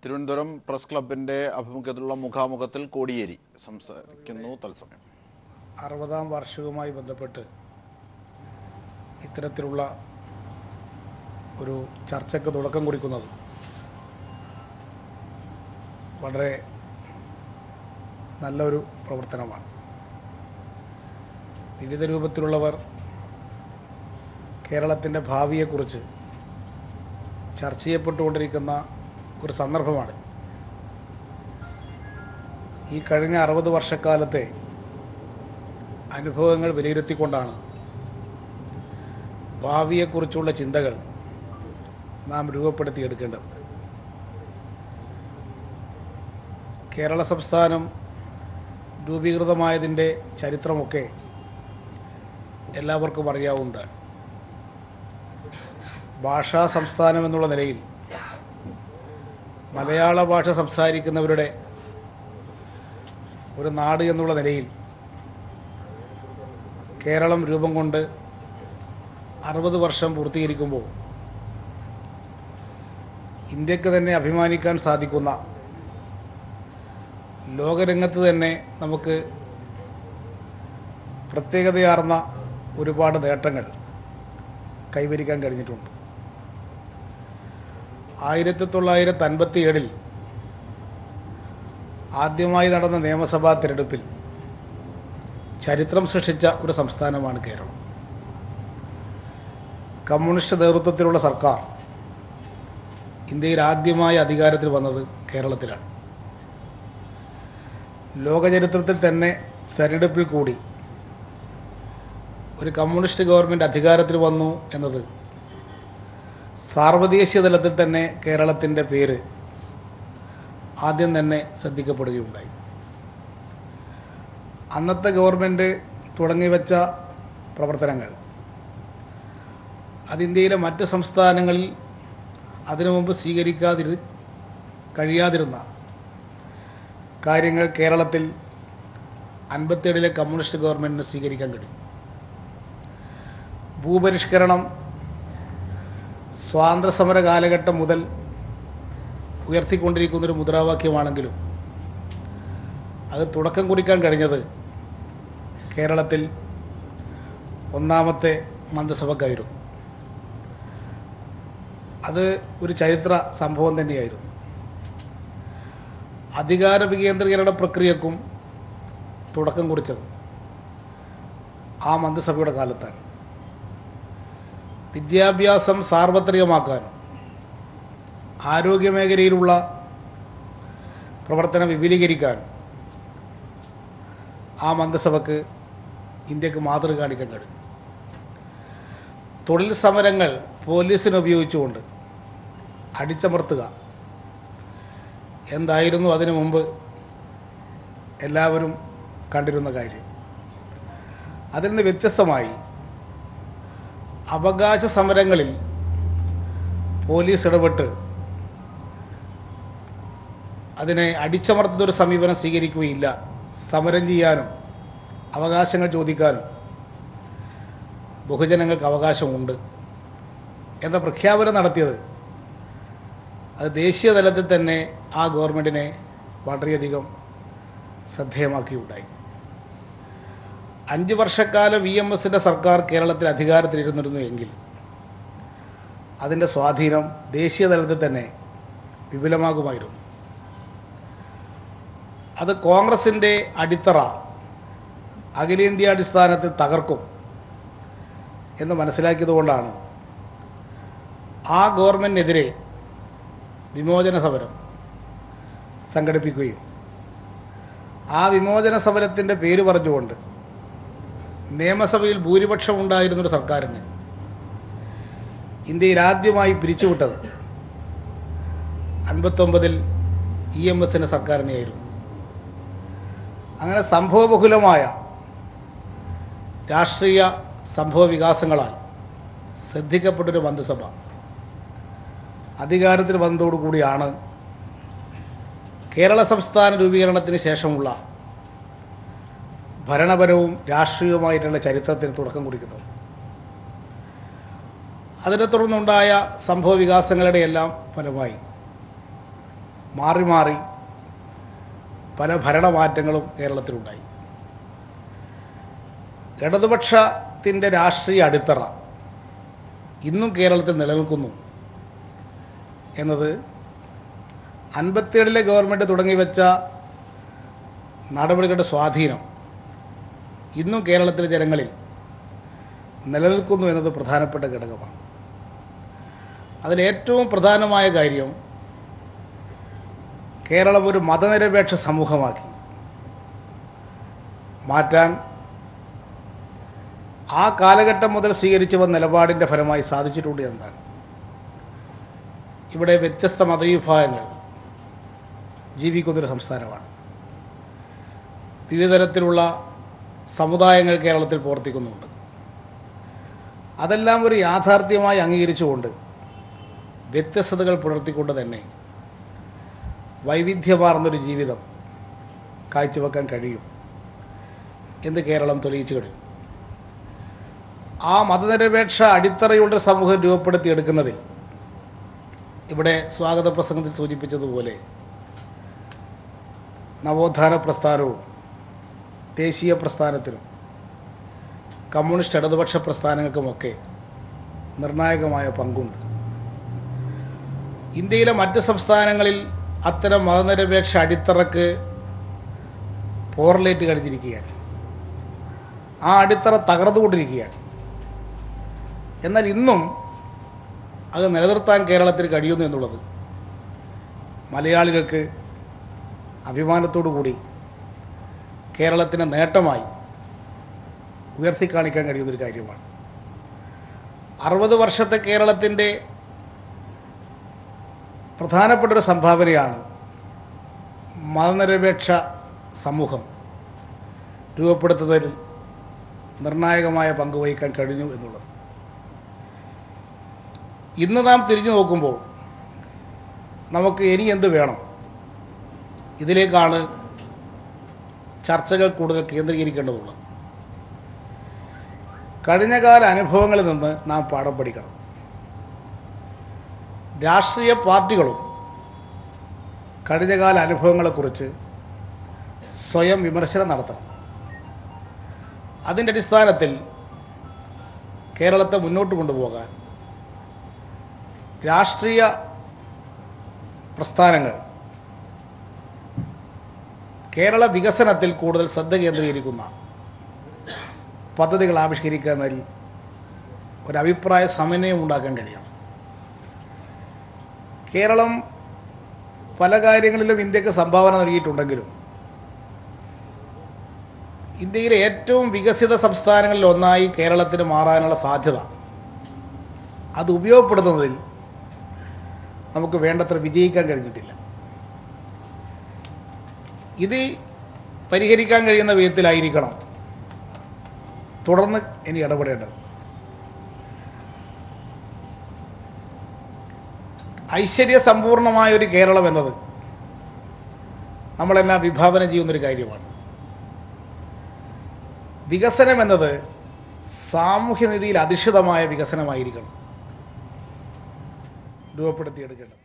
Thiruvananthapuram press ക്ലബിന്റെ ആഭിമുഖ്യത്തിലുള്ള മുഖാമുഖത്തിൽ കോടിയേരി സംസാരിക്കുന്നു തത്സമയം അറുപതാം വാർഷികവുമായി ബന്ധപ്പെട്ട് ഇത്തരത്തിലുള്ള ഒരു ചർച്ചയ്ക്ക് തുടക്കം കുറിക്കുന്നത് വളരെ നല്ലൊരു പ്രവർത്തനമാണ് വിവിധ രൂപത്തിലുള്ളവർ കേരളത്തിൻ്റെ ഭാവിയെക്കുറിച്ച് ചർച്ച ചെയ്യപ്പെട്ടുകൊണ്ടിരിക്കുന്ന ഒരു സന്ദർഭമാണ് ഈ കഴിഞ്ഞ അറുപത് വർഷക്കാലത്തെ അനുഭവങ്ങൾ വിലയിരുത്തിക്കൊണ്ടാണ് ഭാവിയെക്കുറിച്ചുള്ള ചിന്തകൾ നാം രൂപപ്പെടുത്തിയെടുക്കേണ്ടത് കേരള സംസ്ഥാനം രൂപീകൃതമായതിൻ്റെ ചരിത്രമൊക്കെ എല്ലാവർക്കും അറിയാവുന്നതാണ് ഭാഷാ സംസ്ഥാനം എന്നുള്ള നിലയിൽ മലയാള ഭാഷ സംസാരിക്കുന്നവരുടെ ഒരു നാട് എന്നുള്ള നിലയിൽ കേരളം രൂപം കൊണ്ട് അറുപത് വർഷം പൂർത്തീകരിക്കുമ്പോൾ ഇന്ത്യക്ക് തന്നെ അഭിമാനിക്കാൻ സാധിക്കുന്ന ലോകരംഗത്ത് തന്നെ നമുക്ക് പ്രത്യേകതയാർന്ന ഒരുപാട് നേട്ടങ്ങൾ കൈവരിക്കാൻ കഴിഞ്ഞിട്ടുണ്ട് ആയിരത്തി തൊള്ളായിരത്തി അൻപത്തി ഏഴിൽ ആദ്യമായി നടന്ന നിയമസഭാ തിരഞ്ഞെടുപ്പിൽ ചരിത്രം സൃഷ്ടിച്ച ഒരു സംസ്ഥാനമാണ് കേരളം കമ്മ്യൂണിസ്റ്റ് നേതൃത്വത്തിലുള്ള സർക്കാർ ഇന്ത്യയിൽ ആദ്യമായി അധികാരത്തിൽ വന്നത് കേരളത്തിലാണ് ലോകചരിത്രത്തിൽ തന്നെ തെരഞ്ഞെടുപ്പിൽ കൂടി ഒരു കമ്മ്യൂണിസ്റ്റ് ഗവൺമെൻറ് അധികാരത്തിൽ വന്നു എന്നത് സാർവദേശീയ തലത്തിൽ തന്നെ കേരളത്തിൻ്റെ പേര് ആദ്യം തന്നെ ശ്രദ്ധിക്കപ്പെടുകയുണ്ടായി അന്നത്തെ ഗവൺമെൻറ് തുടങ്ങിവെച്ച പ്രവർത്തനങ്ങൾ അത് ഇന്ത്യയിലെ മറ്റ് സംസ്ഥാനങ്ങളിൽ അതിനു മുമ്പ് സ്വീകരിക്കാതിരു കഴിയാതിരുന്ന കാര്യങ്ങൾ കേരളത്തിൽ അൻപത്തേഴിലെ കമ്മ്യൂണിസ്റ്റ് ഗവൺമെൻറ്റിന് സ്വീകരിക്കാൻ കഴിയും ഭൂപരിഷ്കരണം സ്വാതന്ത്ര്യസമര കാലഘട്ടം മുതൽ ഉയർത്തിക്കൊണ്ടിരിക്കുന്നൊരു മുദ്രാവാക്യമാണെങ്കിലും അത് തുടക്കം കുറിക്കാൻ കഴിഞ്ഞത് കേരളത്തിൽ ഒന്നാമത്തെ മന്ത്രിസഭക്കായിരുന്നു അത് ഒരു ചരിത്ര സംഭവം തന്നെയായിരുന്നു അധികാര വികേന്ദ്രീകരണ പ്രക്രിയക്കും തുടക്കം കുറിച്ചത് ആ മന്ത്രിസഭയുടെ കാലത്താണ് വിദ്യാഭ്യാസം സാർവത്രികമാക്കാനും ആരോഗ്യമേഖലയിലുള്ള പ്രവർത്തനം വിപുലീകരിക്കാനും ആ മന്ത്രിസഭക്ക് ഇന്ത്യക്ക് മാതൃക കാണിക്കാൻ കഴിയും തൊഴിൽ സമരങ്ങൾ പോലീസിനെ ഉപയോഗിച്ചുകൊണ്ട് അടിച്ചമർത്തുക എന്തായിരുന്നു അതിനു മുമ്പ് എല്ലാവരും കണ്ടിരുന്ന കാര്യം അതിൽ നിന്ന് വ്യത്യസ്തമായി അവകാശ സമരങ്ങളിൽ പോലീസ് ഇടപെട്ട് അതിനെ അടിച്ചമർത്തുന്ന ഒരു സമീപനം സ്വീകരിക്കുകയില്ല സമരം ചെയ്യാനും അവകാശങ്ങൾ ചോദിക്കാനും ബഹുജനങ്ങൾക്ക് അവകാശമുണ്ട് എന്ന പ്രഖ്യാപനം നടത്തിയത് അത് ദേശീയ തലത്തിൽ തന്നെ ആ ഗവൺമെൻറ്റിനെ വളരെയധികം ശ്രദ്ധേയമാക്കിയുണ്ടായി അഞ്ച് വർഷക്കാലം വി എം എസിൻ്റെ സർക്കാർ കേരളത്തിൽ അധികാരത്തിലിരുന്നിരുന്നു എങ്കിൽ അതിൻ്റെ സ്വാധീനം ദേശീയ തലത്തിൽ തന്നെ വിപുലമാകുമായിരുന്നു അത് കോൺഗ്രസിൻ്റെ അടിത്തറ അഖിലേന്ത്യാ അടിസ്ഥാനത്തിൽ തകർക്കും എന്ന് മനസ്സിലാക്കിയതുകൊണ്ടാണ് ആ ഗവൺമെൻറ്റിനെതിരെ വിമോചന സമരം സംഘടിപ്പിക്കുകയും ആ വിമോചന സമരത്തിൻ്റെ പേര് പറഞ്ഞുകൊണ്ട് നിയമസഭയിൽ ഭൂരിപക്ഷം ഉണ്ടായിരുന്നൊരു സർക്കാരിന് ഇന്ത്യയിൽ ആദ്യമായി പിരിച്ചുവിട്ടത് അൻപത്തൊമ്പതിൽ ഇ എം എസിൻ്റെ സർക്കാരിനെയായിരുന്നു അങ്ങനെ സംഭവബഹുലമായ രാഷ്ട്രീയ സംഭവ വികാസങ്ങളാൽ ശ്രദ്ധിക്കപ്പെട്ടൊരു മന്ത്രിസഭ അധികാരത്തിൽ വന്നതോടുകൂടിയാണ് കേരള സംസ്ഥാന രൂപീകരണത്തിന് ശേഷമുള്ള ഭരണപരവും രാഷ്ട്രീയവുമായിട്ടുള്ള ചരിത്രത്തിന് തുടക്കം കുറിക്കുന്നത് അതിനെ തുടർന്നുണ്ടായ സംഭവ വികാസങ്ങളുടെ എല്ലാം ഫലമായി മാറി മാറി പല ഭരണമാറ്റങ്ങളും കേരളത്തിലുണ്ടായി ഇടതുപക്ഷത്തിൻ്റെ രാഷ്ട്രീയ അടിത്തറ ഇന്നും കേരളത്തിൽ നിലനിൽക്കുന്നു എന്നത് അൻപത്തിയേഴിലെ ഗവൺമെൻറ് തുടങ്ങി വെച്ച നടപടികളുടെ സ്വാധീനം ഇന്നും കേരളത്തിലെ ജനങ്ങളിൽ നിലനിൽക്കുന്നു എന്നത് പ്രധാനപ്പെട്ട ഘടകമാണ് അതിലേറ്റവും പ്രധാനമായ കാര്യം കേരളം ഒരു മതനിരപേക്ഷ സമൂഹമാക്കി മാറ്റാൻ ആ കാലഘട്ടം മുതൽ സ്വീകരിച്ചു വന്ന നിലപാടിൻ്റെ ഫലമായി സാധിച്ചിട്ടുണ്ട് എന്നതാണ് ഇവിടെ വ്യത്യസ്ത മതവിഭാഗങ്ങൾ ജീവിക്കുന്നൊരു സംസ്ഥാനമാണ് വിവിധ തരത്തിലുള്ള സമുദായങ്ങൾ കേരളത്തിൽ പ്രവർത്തിക്കുന്നുണ്ട് അതെല്ലാം ഒരു യാഥാർത്ഥ്യമായി അംഗീകരിച്ചുകൊണ്ട് വ്യത്യസ്തതകൾ പുലർത്തിക്കൊണ്ട് തന്നെ വൈവിധ്യമാർന്നൊരു ജീവിതം കാഴ്ചവെക്കാൻ കഴിയും എന്ന് കേരളം തെളിയിച്ചു കഴിഞ്ഞു ആ മതനിരപേക്ഷ അടിത്തറയുള്ള സമൂഹം രൂപപ്പെടുത്തിയെടുക്കുന്നതിൽ ഇവിടെ സ്വാഗത പ്രസംഗത്തിൽ സൂചിപ്പിച്ചതുപോലെ നവോത്ഥാന പ്രസ്ഥാനവും ദേശീയ പ്രസ്ഥാനത്തിനും കമ്മ്യൂണിസ്റ്റ് ഇടതുപക്ഷ പ്രസ്ഥാനങ്ങൾക്കുമൊക്കെ നിർണായകമായ പങ്കുണ്ട് ഇന്ത്യയിലെ മറ്റ് സംസ്ഥാനങ്ങളിൽ അത്തരം മതനിരപേക്ഷ അടിത്തറക്ക് പോർലേറ്റ് കഴിഞ്ഞിരിക്കുകയാണ് ആ അടിത്തറ തകർന്നുകൊണ്ടിരിക്കുകയാണ് എന്നാൽ ഇന്നും അത് നിലനിർത്താൻ കേരളത്തിൽ കഴിയുന്നു എന്നുള്ളത് മലയാളികൾക്ക് അഭിമാനത്തോടു കൂടി കേരളത്തിൻ്റെ നേട്ടമായി ഉയർത്തിക്കാണിക്കാൻ കഴിയുന്നൊരു കാര്യമാണ് അറുപത് വർഷത്തെ കേരളത്തിൻ്റെ പ്രധാനപ്പെട്ട ഒരു സംഭാവനയാണ് മതനിരപേക്ഷ സമൂഹം രൂപപ്പെടുത്തുന്നതിൽ നിർണായകമായ പങ്ക് വഹിക്കാൻ കഴിഞ്ഞു എന്നുള്ളത് ഇന്ന് നാം തിരിഞ്ഞു നോക്കുമ്പോൾ നമുക്ക് ഇനി എന്ത് വേണം ഇതിലേക്കാണ് ചർച്ചകൾ കൂടുതൽ കേന്ദ്രീകരിക്കേണ്ടതുള്ളത് കഴിഞ്ഞകാല അനുഭവങ്ങളിൽ നിന്ന് നാം പാഠം പഠിക്കണം രാഷ്ട്രീയ പാർട്ടികളും കഴിഞ്ഞകാല അനുഭവങ്ങളെക്കുറിച്ച് സ്വയം വിമർശനം നടത്തണം അതിൻ്റെ അടിസ്ഥാനത്തിൽ കേരളത്തെ മുന്നോട്ട് കൊണ്ടുപോകാൻ രാഷ്ട്രീയ പ്രസ്ഥാനങ്ങൾ കേരള വികസനത്തിൽ കൂടുതൽ ശ്രദ്ധ കേന്ദ്രീകരിക്കുന്ന പദ്ധതികൾ ആവിഷ്കരിക്കുന്നതിൽ ഒരഭിപ്രായ സമന്വയം ഉണ്ടാക്കാൻ കഴിയണം കേരളം പല കാര്യങ്ങളിലും ഇന്ത്യക്ക് സംഭാവന നൽകിയിട്ടുണ്ടെങ്കിലും ഇന്ത്യയിലെ ഏറ്റവും വികസിത സംസ്ഥാനങ്ങളിൽ ഒന്നായി കേരളത്തിന് മാറാനുള്ള സാധ്യത അത് ഉപയോഗപ്പെടുത്തുന്നതിൽ നമുക്ക് വേണ്ടത്ര വിജയിക്കാൻ കഴിഞ്ഞിട്ടില്ല ഇത് പരിഹരിക്കാൻ കഴിയുന്ന വിധത്തിലായിരിക്കണം തുടർന്ന് ഇനി ഇടപെടേണ്ടത് ഐശ്വര്യ സമ്പൂർണമായ ഒരു കേരളം എന്നത് നമ്മളെല്ലാം വിഭാവന ചെയ്യുന്നൊരു കാര്യമാണ് വികസനം എന്നത് സാമൂഹ്യനിധിയിൽ അധിഷ്ഠിതമായ വികസനമായിരിക്കണം രൂപപ്പെടുത്തിയെടുക്കേണ്ടത്